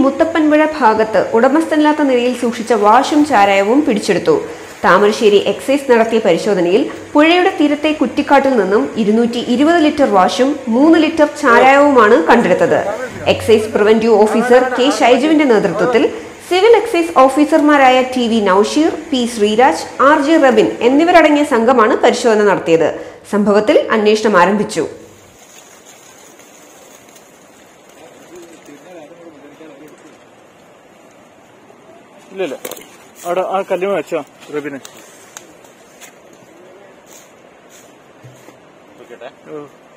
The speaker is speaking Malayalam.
മുത്തപ്പൻപുഴ ഭാഗത്ത് ഉടമസ്ഥനില്ലാത്ത നിലയിൽ സൂക്ഷിച്ച വാഷും ചാരായവും പിടിച്ചെടുത്തു താമരശ്ശേരി എക്സൈസ് നടത്തിയ പരിശോധനയിൽ പുഴയുടെ തീരത്തെ കുറ്റിക്കാട്ടിൽ നിന്നും ഇരുന്നൂറ്റി ഇരുപത് ലിറ്റർ വാഷും മൂന്ന് ലിറ്റർ ചാരായവുമാണ് കണ്ടെടുത്തത് എക്സൈസ് പ്രിവന്റീവ് ഓഫീസർ കെ ഷൈജുവിന്റെ നേതൃത്വത്തിൽ സിവിൽ എക്സൈസ് ഓഫീസർമാരായ T V Noushir P Sreeraj R J Rabin എന്നിവരടങ്ങിയ സംഘമാണ് പരിശോധന നടത്തിയത് സംഭവത്തിൽ അന്വേഷണം ആരംഭിച്ചു ഇല്ല ഇല്ല അവിടെ ആ കല്ലുമ വെച്ചോ റബിന് ഓ